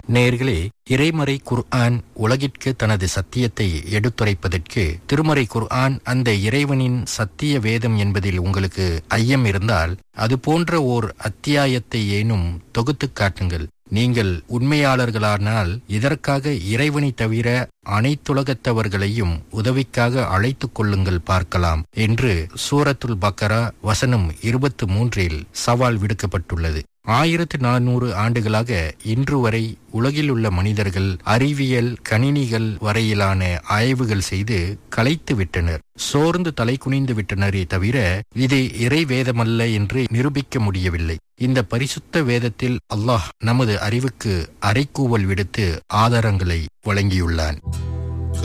நேர்களே இறைமறை குர்ஆன் உலகிற்கு தனது சத்தியத்தை எடுத்துரைப்பதற்கு திருமறை குர்ஆன் அந்த இறைவனின் சத்திய வேதம் என்பதில் உங்களுக்கு ஐயம் இருந்தால் அது போன்ற ஓர் அத்தியாயத்தை ஏனும் தொகுத்துக் காட்டுங்கள் நீங்கள் உண்மையாளர்களானால் இதற்காக இறைவனை தவிர அனைத்துலகத்தவர்களையும் உதவிக்காக அழைத்துக் கொள்ளுங்கள் பார்க்கலாம் என்று சூரத்துல் பக்கரா வசனம் இருபத்து மூன்றில் சவால் விடுக்கப்பட்டுள்ளது ஆயிரத்து நானூறு ஆண்டுகளாக இன்று வரை உலகில் உள்ள மனிதர்கள் அறிவியல் கணினிகள் வரையிலான ஆய்வுகள் செய்து களைத்து விட்டனர் சோர்ந்து தலை குனிந்து விட்டனரே தவிர இது இறை வேதமல்ல என்று நிரூபிக்க முடியவில்லை இந்த பரிசுத்த வேதத்தில் அல்லாஹ் நமது அறிவுக்கு அரைக்கூவல் விடுத்து ஆதாரங்களை வழங்கியுள்ளான்